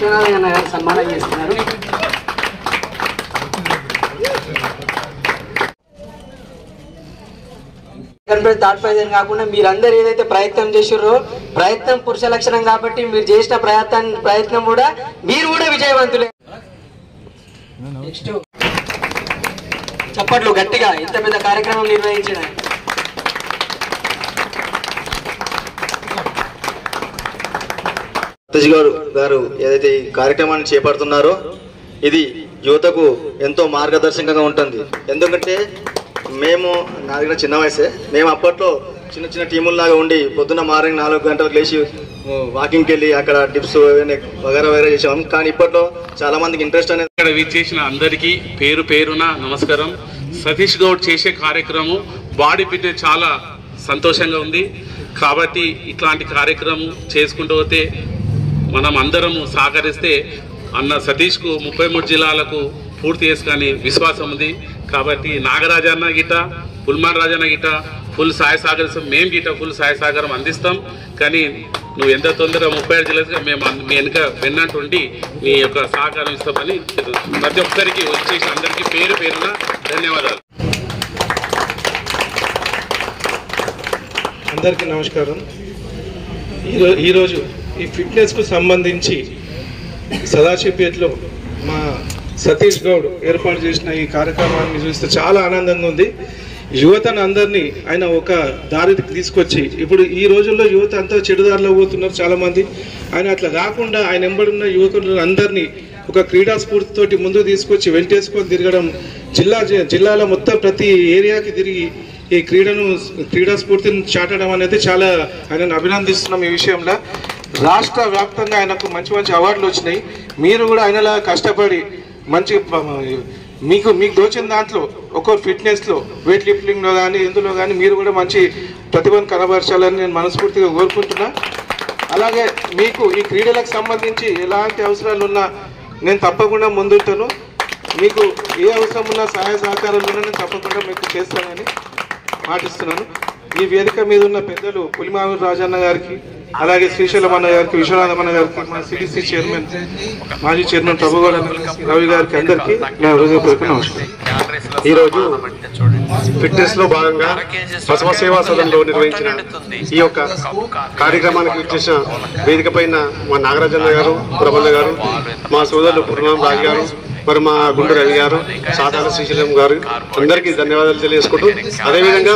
విశ్వనాథన్ గారు సన్మానం చేస్తున్నారు సెకండ్ ప్రైజ్ థర్డ్ ప్రైజ్ అని కాకుండా మీరందరూ ఏదైతే ప్రయత్నం చేసిర్రో ప్రయత్నం పురుష లక్షణం కాబట్టి మీరు చేసిన ప్రయత్నం ప్రయత్నం కూడా మీరు కూడా విజయవంతులే నెక్స్ట్ చప్పట్లు గట్టిగా ఇంత పెద్ద కార్యక్రమం నిర్వహించడానికి సతీష్ గారు గారు ఏదైతే ఈ కార్యక్రమాన్ని చేపడుతున్నారో ఇది యువతకు ఎంతో మార్గదర్శకంగా ఉంటుంది ఎందుకంటే మేము నా దగ్గర చిన్న వయసే మేము అప్పట్లో చిన్న చిన్న టీముల్లాగా ఉండి పొద్దున్న మార్నింగ్ నాలుగు గంటలకు లేచి వాకింగ్కి వెళ్ళి అక్కడ డిప్స్ వగేరా వగేరా చేసాం కానీ ఇప్పట్లో చాలా మందికి ఇంట్రెస్ట్ అనేది ఇక్కడ విచ్చేసిన అందరికీ పేరు పేరున నమస్కారం సతీష్ గౌడ్ చేసే కార్యక్రమం బాడీ ఫిట్నెస్ చాలా సంతోషంగా ఉంది కాబట్టి ఇట్లాంటి కార్యక్రమం చేసుకుంటూ పోతే మనం అందరము సహకరిస్తే అన్న సతీష్కు ముప్పై మూడు జిల్లాలకు పూర్తి చేసుకొని విశ్వాసం ఉంది కాబట్టి నాగరాజన్న గిట పుల్మాన్ రాజన్న గిట ఫుల్ సహాయ సహకరిస్తాం మేము గిట ఫుల్ సహాయ సహకారం అందిస్తాం కానీ నువ్వు ఎంత తొందరగా ముప్పై ఏడు జిల్లాలుగా మేము అన్- మీ వెనుక వెన్నట్టుండి నీ యొక్క సహకారం ఇస్తామని ప్రతి ఒక్కరికి వచ్చేసి అందరికీ పేరు పేరున ధన్యవాదాలు అందరికీ నమస్కారం ఈరో ఈరోజు ఈ ఫిట్నెస్కు సంబంధించి సదాశివపేటలో మా సతీష్ గౌడ్ ఏర్పాటు చేసిన ఈ కార్యక్రమాన్ని చూస్తే చాలా ఆనందంగా ఉంది యువతను అందరినీ ఆయన ఒక దారికి తీసుకొచ్చి ఇప్పుడు ఈ రోజుల్లో యువత అంతా చెడుదారిలో పోతున్నారు చాలామంది ఆయన అట్లా కాకుండా ఆయన ఎంబడున్న యువకులను అందరినీ ఒక క్రీడా స్ఫూర్తితోటి ముందుకు తీసుకొచ్చి వెంటేసుకొని తిరగడం జిల్లా జిల్లాలో మొత్తం ప్రతి ఏరియాకి తిరిగి ఈ క్రీడను క్రీడా స్ఫూర్తిని చాటడం అనేది చాలా ఆయనను అభినందిస్తున్నాం ఈ విషయంలో రాష్ట్ర వ్యాప్తంగా ఆయనకు మంచి మంచి అవార్డులు వచ్చినాయి మీరు కూడా ఆయనలా కష్టపడి మంచి ప- మీకు మీకు దోచిన దాంట్లో ఒక్కో ఫిట్నెస్లో వెయిట్ లిఫ్టింగ్లో కానీ ఇందులో కానీ మీరు కూడా మంచి ప్రతిభను కనబరచాలని నేను మనస్ఫూర్తిగా కోరుకుంటున్నా అలాగే మీకు ఈ క్రీడలకు సంబంధించి ఎలాంటి అవసరాలు ఉన్నా నేను తప్పకుండా ముందుంటాను మీకు ఏ అవసరం ఉన్నా సహాయ సహకారాలు ఉన్నా నేను తప్పకుండా మీకు చేస్తానని పాటిస్తున్నాను ఈ వేదిక మీద ఉన్న పెద్దలు పులిమావి రాజన్న గారికి అలాగే శ్రీశైలం అన్న గారికి విశ్వనాథం అన్న గారికి మా సిడిసి చైర్మన్ మాజీ చైర్మన్ ప్రభుగౌడ రవి గారికి అందరికీ నా హృదయపూర్వక నమస్కారం ఈరోజు ఫిట్నెస్ లో భాగంగా బసవ సేవా సదన్లో నిర్వహించిన ఈ యొక్క కార్యక్రమానికి ఇచ్చేసిన వేదిక పైన మా నాగరాజన్న గారు ప్రబల్ల గారు మా సోదరులు పూర్ణం రాజు గారు మరి మా గుండు రవి గారు సాధారణ శ్రీశైలం గారు అందరికీ ధన్యవాదాలు తెలియజేసుకుంటూ అదేవిధంగా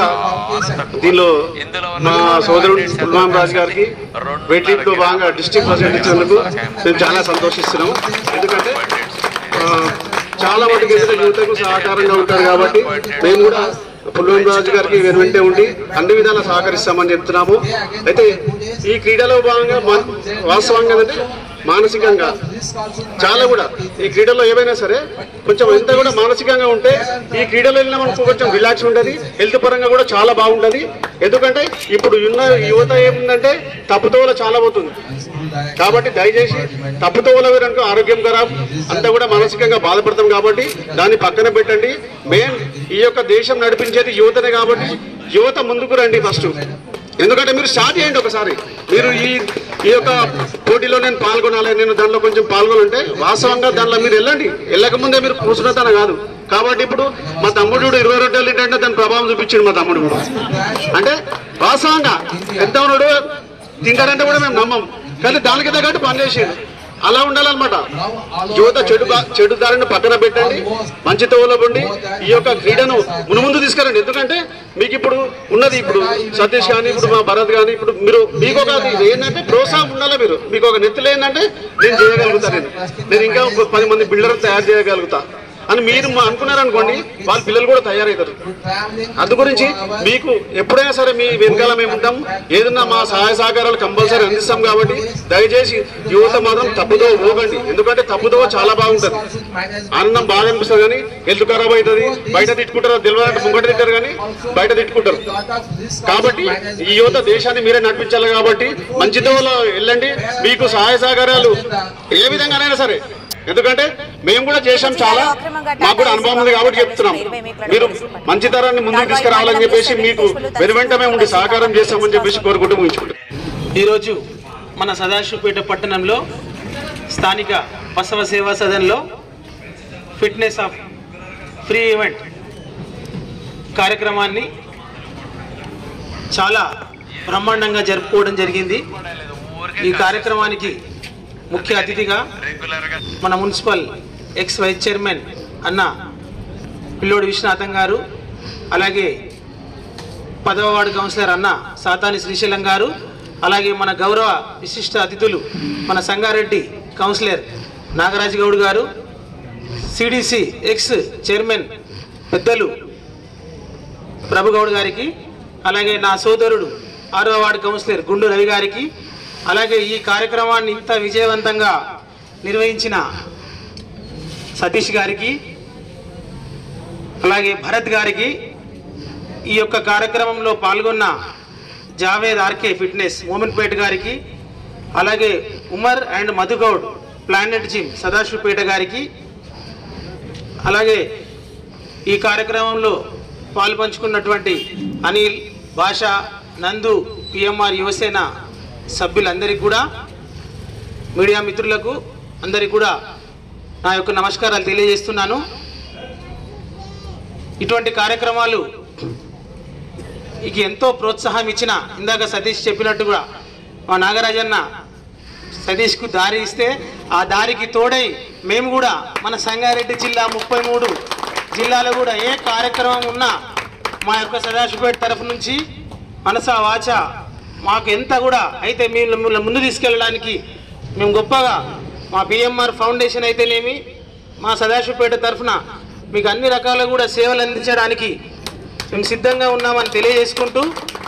దీనిలో మా సోదరుడు పూర్ణం రాజు గారికి వెయిట్ లిఫ్ట్ లో భాగంగా డిస్ట్రిక్ట్ ప్రెసిడెంట్ ఇచ్చినందుకు మేము చాలా సంతోషిస్తున్నాము ఎందుకంటే ఆ, చాలా మటుకు ఎదురు యువతకు సహకారంగా ఉంటారు కాబట్టి మేము కూడా పుల్లం రాజు గారికి వెనువెంటే ఉండి అన్ని విధాలా సహకరిస్తామని చెప్తున్నాము అయితే ఈ క్రీడలో భాగంగా మా- వాస్తవంగా ఏంటంటే మానసికంగా చాలా కూడా ఈ క్రీడలో ఏవైనా సరే కొంచెం ఎంత కూడా మానసికంగా ఉంటే ఈ క్రీడలో వెళ్ళినా మనకు కొంచెం రిలాక్స్ ఉంటుంది హెల్త్ పరంగా కూడా చాలా బాగుంటుంది ఎందుకంటే ఇప్పుడు ఉన్న యువత ఏముందంటే తప్పుతోల చాలా పోతుంది కాబట్టి దయచేసి తప్పుతోల వేరనుకో ఆరోగ్యం ఖరాబ్ అంతా కూడా మానసికంగా బాధపడతాం కాబట్టి దాన్ని పక్కన పెట్టండి మెయిన్ ఈ యొక్క దేశం నడిపించేది యువతనే కాబట్టి యువత ముందుకు రండి ఫస్ట్ ఎందుకంటే మీరు స్టార్ట్ చేయండి ఒకసారి మీరు ఈ ఈ యొక్క పోటీలో నేను పాల్గొనాలి నేను దానిలో కొంచెం పాల్గొనంటే వాస్తవంగా దానిలో మీరు వెళ్ళండి వెళ్ళక ముందే మీరు కూర్చున్నతన కాదు కాబట్టి ఇప్పుడు మా తమ్ముడు చూడు ఇరవై రొట్టెలు తింటే దాని ప్రభావం చూపించాడు మా తమ్ముడు కూడా అంటే వాస్తవంగా ఎంత ఉన్నాడు తింటాడంటే కూడా మేము నమ్మం కానీ దానికి తగ్గట్టు పని చేసేది అలా ఉండాలన్నమాట యువత చెడు బా- చెడు దారిని పక్కన పెట్టండి మంచి తోవలో ఉండి ఈ యొక్క క్రీడను మునుముందు తీసుకురండి ఎందుకంటే మీకు ఇప్పుడు ఉన్నది ఇప్పుడు సతీష్ కానీ ఇప్పుడు మా భరత్ కానీ ఇప్పుడు మీరు మీకు ఒక ఇది ఏంటంటే ప్రోత్సాహం ఉండాలి మీరు మీకు ఒక నెత్తులు ఏంటంటే నేను చేయగలుగుతా నేను నేను ఇంకా ఒక పది మంది బిల్డర్ తయారు చేయగలుగుతా అని మీరు మా- అనుకున్నారనుకోండి వాళ్ళ పిల్లలు కూడా తయారవుతారు అందు గురించి మీకు ఎప్పుడైనా సరే మీ వెనకాల మేము ఉంటాం ఏదన్నా మా సహాయ సహకారాలు కంపల్సరీ అందిస్తాం కాబట్టి దయచేసి యువత మాత్రం తప్పుదో పోకండి ఎందుకంటే తప్పుదో చాలా బాగుంటుంది ఆనందం బాగా అనిపిస్తుంది కానీ హెల్త్ ఖరాబ్ అవుతుంది బయట తిట్టుకుంటారు తెలియదంటే ముంగట తింటారు కానీ బయట తిట్టుకుంటారు కాబట్టి ఈ యువత దేశాన్ని మీరే నడిపించాలి కాబట్టి మంచి దోవలో వెళ్ళండి మీకు సహాయ సహకారాలు ఏ విధంగానైనా సరే ఎందుకంటే మేము కూడా చేశాం చాలా మాకు కూడా అనుభవం ఉంది కాబట్టి చెప్తున్నాం మీరు మంచి తరాన్ని ముందుకు తీసుకురావాలని చెప్పేసి మీకు వెనువెంట మేము ఉండి సహకారం చేస్తామని చెప్పేసి కోరుకుంటూ ముగించుకుంటాం ఈరోజు మన సదాశివపేట పట్టణంలో స్థానిక బసవ సేవా సదన్లో ఫిట్నెస్ ఆఫ్ ఫ్రీ ఈవెంట్ కార్యక్రమాన్ని చాలా బ్రహ్మాండంగా జరుపుకోవడం జరిగింది ఈ కార్యక్రమానికి ముఖ్య అతిథిగా మన మున్సిపల్ ఎక్స్ వైస్ చైర్మన్ అన్న పిల్లోడి విశ్వనాథం గారు అలాగే పదవ వార్డు కౌన్సిలర్ అన్న సాతాని శ్రీశైలం గారు అలాగే మన గౌరవ విశిష్ట అతిథులు మన సంగారెడ్డి కౌన్సిలర్ నాగరాజ్ గౌడ్ గారు సిడిసి ఎక్స్ చైర్మన్ పెద్దలు ప్రభుగౌడ్ గారికి అలాగే నా సోదరుడు ఆరో వార్డు కౌన్సిలర్ గుండు రవి గారికి అలాగే ఈ కార్యక్రమాన్ని ఇంత విజయవంతంగా నిర్వహించిన సతీష్ గారికి అలాగే భరత్ గారికి ఈ యొక్క కార్యక్రమంలో పాల్గొన్న జావేద్ ఆర్కే ఫిట్నెస్ మోమిన్పేట గారికి అలాగే Umar and Madhugoud planet gym Sadashivpet గారికి అలాగే ఈ కార్యక్రమంలో పాల్పంచుకున్నటువంటి అనిల్ భాష నందు పిఎంఆర్ యువసేన సభ్యులందరికీ కూడా మీడియా మిత్రులకు అందరికీ కూడా నా యొక్క నమస్కారాలు తెలియజేస్తున్నాను ఇటువంటి కార్యక్రమాలు ఇక ఎంతో ప్రోత్సాహం ఇచ్చిన ఇందాక సతీష్ చెప్పినట్టు కూడా మా నాగరాజన్న సతీష్కు దారి ఇస్తే ఆ దారికి తోడై మేము కూడా మన సంగారెడ్డి జిల్లా ముప్పై మూడు జిల్లాలో కూడా ఏ కార్యక్రమం ఉన్నా మా యొక్క సదాశివపేట తరఫు నుంచి మనసా వాచ మాకు ఎంత కూడా అయితే మేము మిమ్మల్ని ముందు తీసుకెళ్ళడానికి మేము గొప్పగా మా బిఎంఆర్ ఫౌండేషన్ అయితేనేమి మా సదాశివపేట తరఫున మీకు అన్ని రకాల కూడా సేవలు అందించడానికి మేము సిద్ధంగా ఉన్నామని తెలియజేసుకుంటూ